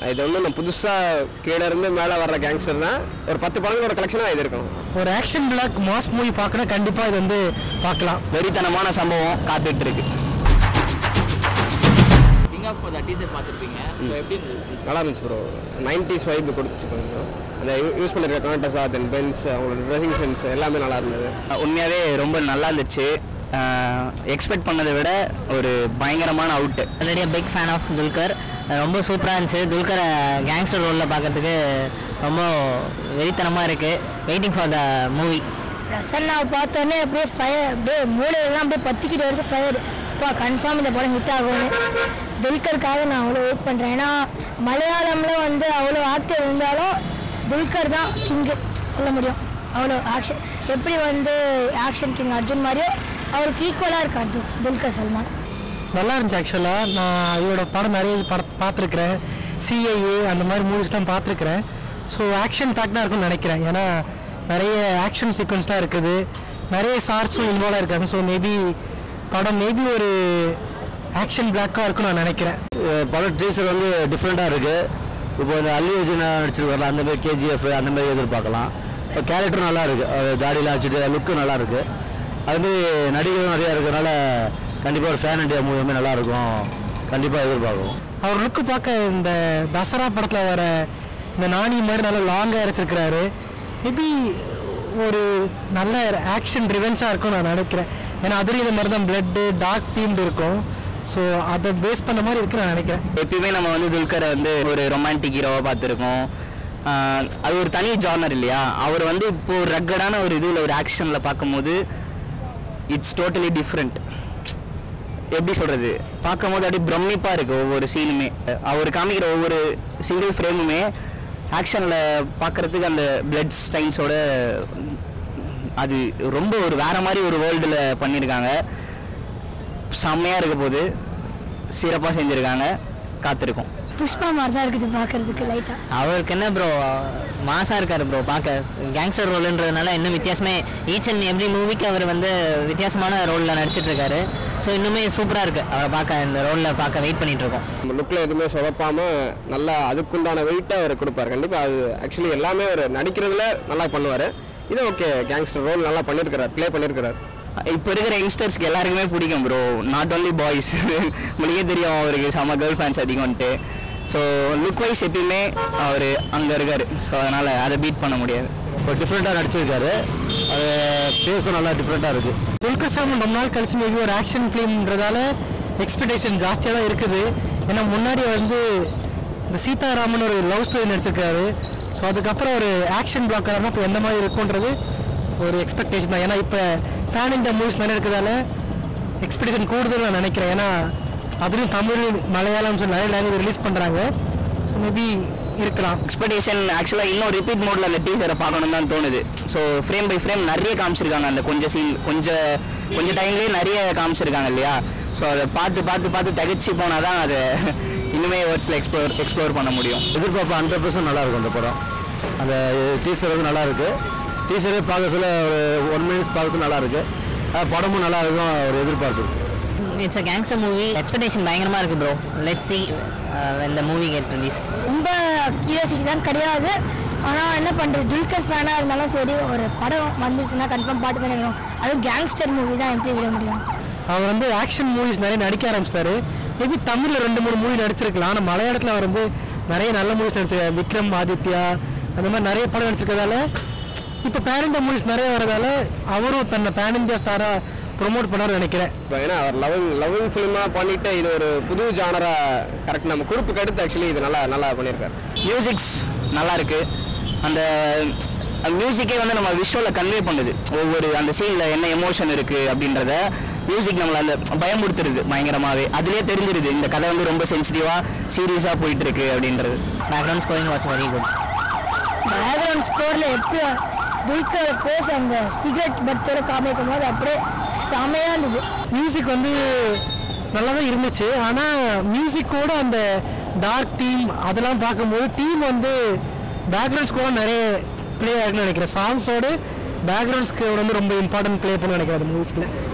இது ஒன்றும் நான் புதுசாக கீழே இருந்து மேலே வர்ற கேங்ஸ்டர் தான் ஒரு பத்து படங்களோட கலெக்ஷனாக இது இருக்கும் ஒரு ஆக்ஷன் பிளாக் மாஸ் மூவி பார்க்கணும் கண்டிப்பாக இது வந்து பார்க்கலாம் வெறித்தனமான சம்பவம் காத்துட்டு இருக்கு கிங் ஆஃப் த டீசர் பார்த்துருப்பீங்க ஸோ எப்படி இருந்தது நல்லா இருந்துச்சு ப்ரோ நைன்டிஸ் வைப் கொடுத்துச்சு கொஞ்சம் அந்த யூஸ் பண்ணிருக்க கான்டஸா தென் பென்ஸ் அவங்களோட ட்ரெஸ்ஸிங் சென்ஸ் எல்லாமே நல்லா இருந்தது உண்மையாகவே ரொம்ப நல்லா இருந்துச்சு எக்ஸ்பெக்ட் பண்ணதை விட ஒரு பயங்கரமான out already big fan of Dulquer ரொம்ப சூப்பராக இருந்துச்சு துல்கரை கேங்ஸ்டர் ரோலில் பார்க்கறதுக்கு ரொம்ப வெறித்தனமாக இருக்குது வெயிட்டிங் ஃபார் த மூவி பிரசன்னாவை பார்த்தோன்னே அப்படியே ஃபயர் அப்படியே மூளையெல்லாம் அப்படியே பத்திக்கிட்டு வருது ஃபயர் அப்பா கன்ஃபார்ம் இந்த படம் ஹிட் ஆகும்னு துல்கருக்காக நான் அவ்வளோ வெயிட் பண்ணுறேன் ஏன்னா மலையாளமில் வந்து அவ்வளோ ஆக்டர் இருந்தாலும் துல்கர் தான் கிங்கு சொல்ல முடியும் அவ்வளோ ஆக்ஷன் எப்படி வந்து ஆக்ஷன் கிங் அர்ஜுன் மாதிரியோ அவருக்கு ஈக்குவலாக இருக்கார் துல் துல்கர் சல்மான் நல்லா இருந்துச்சு ஆக்சுவலாக நான் இவரோட படம் நிறைய பட பார்த்துருக்குறேன் சிஐஏ அந்த மாதிரி மூவிஸ்லாம் பார்த்துருக்குறேன் ஸோ ஆக்ஷன் பேக்டாக இருக்கும்னு நினைக்கிறேன் ஏன்னா நிறைய ஆக்ஷன் சீக்வன்ஸ்லாம் இருக்குது நிறைய சார்ஸும் இன்வால்வ் இருக்காங்க ஸோ மேபி படம் மேபி ஒரு ஆக்ஷன் பிளாக்காக இருக்கும்னு நான் நினைக்கிறேன் படம் டீசர் வந்து டிஃப்ரெண்ட்டாக இருக்குது இப்போ இந்த அல்லி அர்ஜுனா நடிச்சிருக்காருல அந்த மாதிரி கேஜிஎஃப் அந்த மாதிரி எதிர்பார்க்கலாம் இப்போ கேரக்டரும் நல்லா இருக்குது தாடிலாம் வச்சுட்டு லுக்கு நல்லா இருக்குது அதுமாரி நடிகரும் நிறையா இருக்கிறதுனால கண்டிப்பாக ஒரு ஃபேன் இண்டியா மூவி வந்து நல்லா இருக்கும் கண்டிப்பாக எதிர்பார்க்கும் அவர் லுக்கு பார்க்க இந்த தசரா படத்தில் வர இந்த நாணி மாதிரி நல்லா லாங்காக அரைச்சிருக்கிறாரு மேபி ஒரு நல்ல ஆக்ஷன் ரிவென்ஸாக இருக்கும் நான் நினைக்கிறேன் ஏன்னா அதுலேயும் இந்த மாதிரி தான் பிளட்டு டார்க் தீம்டு இருக்கும் ஸோ அதை பேஸ் பண்ண மாதிரி இருக்கு நான் நினைக்கிறேன் எப்பயுமே நம்ம வந்து துல்கரை வந்து ஒரு ரொமான்டிக் ஹீரோவாக பார்த்துருக்கோம் ஆஹ் அது ஒரு தனி ஜானர் இல்லையா அவர் வந்து இப்போ ஒரு ரக்கடான ஒரு இதில் ஒரு ஆக்ஷனில் பார்க்கும்போது இட்ஸ் டோட்டலி டிஃப்ரெண்ட் எப்படி சொல்கிறது பார்க்கும்போது அப்படியே பிரமிப்பாக இருக்குது ஒவ்வொரு சீனுமே அவர் காமிக்கிற ஒவ்வொரு சிங்கிள் ஃப்ரேமுமே ஆக்ஷனில் பார்க்குறதுக்கு அந்த பிளட் ஸ்டைன்ஸோட அது ரொம்ப ஒரு வேற மாதிரி ஒரு வேர்ல்டில் பண்ணியிருக்காங்க செம்மையாக இருக்க போது சிறப்பாக செஞ்சுருக்காங்க காத்திருக்கோம் புஷ்பா மாதிரி தான் இருக்குது பார்க்கறதுக்கு லைட்டாக அவருக்கு என்ன ப்ரோ மாசாக இருக்கார் ப்ரோ பார்க்க கேங்ஸ்டர் ரோலுன்றதுனால இன்னும் வித்தியாசமே ஈச் அண்ட் எவ்ரி மூவிக்கு அவர் வந்து வித்தியாசமான ரோலில் நடிச்சிட்டு இருக்காரு ஸோ இன்னுமே சூப்பராக இருக்குது அவரை பார்க்க இந்த ரோலில் பார்க்க வெயிட் பண்ணிட்டு இருக்கோம் நம்ம லுக்கில் எதுவுமே சொதப்பாம நல்லா அதுக்குண்டான வெயிட்டை அவர் கொடுப்பார் கண்டிப்பாக அது ஆக்சுவலி எல்லாமே அவர் நடிக்கிறதுல நல்லா பண்ணுவார் இது ஓகே கேங்ஸ்டர் ரோல் நல்லா பண்ணியிருக்கிறார் ப்ளே பண்ணியிருக்கிறார் இப்போ இருக்கிற யங்ஸ்டர்ஸ்க்கு எல்லாருக்குமே பிடிக்கும் ப்ரோ நாட் only பாய்ஸ் உங்களுக்கே தெரியும் அவருக்கு செம்ம கேர்ள் ஃபேன்ஸ் அதிகம்ன்ட்டு ஸோ லுக் வைஸ் எப்பயுமே அவர் அங்கே இருக்கார் ஸோ அதனால் அதை பீட் பண்ண முடியாது இப்போ டிஃப்ரெண்ட்டாக நடிச்சிருக்காரு அது பேஸும் நல்லா டிஃப்ரெண்ட்டாக இருக்குது துல்கர் சல்மான் ரொம்ப நாள் கழிச்சு மேபி ஒரு ஆக்ஷன் ஃபிலிம்ன்றதால எக்ஸ்பெக்டேஷன் ஜாஸ்தியாக தான் இருக்குது ஏன்னா முன்னாடி வந்து இந்த சீதாராமன் ஒரு லவ் ஸ்டோரி நடிச்சிருக்காரு ஸோ அதுக்கப்புறம் ஒரு ஆக்ஷன் பிளாக்கர் இப்போ எந்த மாதிரி இருக்குன்றது ஒரு எக்ஸ்பெக்டேஷன் தான் ஏன்னா இப்போ பேன் இந்தியா மூவிஸ் நிறைய இருக்கிறதால எக்ஸ்பெக்டேஷன் கூடுதல் நான் நினைக்கிறேன் ஏன்னா அதுலேயும் தமிழ் மலையாளம் சொல்லி நிறைய லாங்குவேஜ் ரிலீஸ் பண்ணுறாங்க ஸோ மேபி இருக்கலாம் எக்ஸ்பெக்டேஷன் ஆக்சுவலாக இன்னும் ரிப்பீட் மோடில் அந்த டீசரை பார்க்கணும் தான் தோணுது ஸோ ஃப்ரேம் பை ஃப்ரேம் நிறைய காமிச்சிருக்காங்க அந்த கொஞ்சம் சீன் கொஞ்சம் கொஞ்சம் டைம்லேயே நிறைய காமிச்சிருக்காங்க இல்லையா ஸோ அதை பார்த்து பார்த்து பார்த்து தகச்சு போனால் தான் அதை இன்னுமே வேர்ட்ஸில் எக்ஸ்ப்ளோர் எக்ஸ்ப்ளோர் பண்ண முடியும் எதிர்பார்ப்பு ஹண்ட்ரட் பர்சன்ட் நல்லா இருக்கும் அந்த படம் அந்த டீசர் வந்து நல்லா இருக்கு டீசரே பார்க்க சொல்ல ஒரு ஒன் மினிட்ஸ் பார்க்கறது நல்லா இருக்கு அஹ் படமும் நல்லா இருக்கும் ஒரு எதிர்பார்ப்பு இருக்கு it's a gangster movie expectation பயங்கரமாக இருக்குது ப்ரோ லெட் சி இந்த மூவி கெட் ரிலீஸ் ரொம்ப கியூரியாசிட்டி தான் கிடையாது ஆனால் என்ன பண்ணுறது துல்கர் ஃபேனாக இருந்தாலும் சரி ஒரு படம் வந்துருச்சுன்னா கன்ஃபார்ம் பாட்டு தானே இருக்கணும் அதுவும் கேங்ஸ்டர் மூவி தான் எப்படி விட முடியும் அவர் வந்து ஆக்ஷன் மூவிஸ் நிறைய நடிக்க ஆரம்பிச்சிட்டாரு மேபி தமிழில் ரெண்டு மூணு மூவி நடிச்சிருக்கலாம் ஆனால் மலையாளத்தில் அவர் வந்து நிறைய நல்ல மூவிஸ் நடிச்சிருக்காரு விக்ரம் ஆதித்யா அந்த மாதிரி நிறைய படம் நடிச்சிருக்கிறதால இப்போ பேன் இந்தியா மூவிஸ் நிறைய வரதால அவரும் தன்னை பேன் இந்தியா ஸ்டாராக ப்ரொமோட் பண்ணார்னு நினைக்கிறேன் இப்போ ஏன்னா அவர் லவ்விங் லவ்விங் ஃபிலிமாக பண்ணிட்டு இது ஒரு புது ஜானரா கரெக்ட் நம்ம குறிப்புக்கு அடுத்து ஆக்சுவலி இது நல்லா நல்லா பண்ணியிருக்காரு மியூசிக்ஸ் நல்லா இருக்கு அந்த மியூசிக்கே வந்து நம்ம விஷுவலில் கன்வே பண்ணுது ஒவ்வொரு அந்த சீனில் என்ன எமோஷன் இருக்குது அப்படின்றத மியூசிக் நம்மளை அந்த பயமுறுத்துறது பயங்கரமாகவே அதுலேயே தெரிஞ்சிருது இந்த கதை வந்து ரொம்ப சென்சிட்டிவாக சீரியஸாக போயிட்டு இருக்கு அப்படின்றது background scoring was very good background ஸ்கோரில் எப்படி துல்கர் ஃபேஸ் அந்த சிகரெட் பத்தோட காமிக்கும் போது அப்படியே செமையாக இருந்தது மியூசிக் வந்து நல்லா தான் இருந்துச்சு ஆனால் மியூசிக்கோட அந்த டார்க் தீம் அதெல்லாம் பார்க்கும்போது தீம் வந்து பேக்ரவுண்ட் ஸ்கோர் நிறைய ப்ளே ஆகுன்னு நினைக்கிறேன் சாங்ஸோட பேக்ரவுண்ட் ஸ்கோர் வந்து ரொம்ப இம்பார்ட்டன்ட் ப்ளே பண்ண நினைக்கிறேன் அந்த மூவிஸில்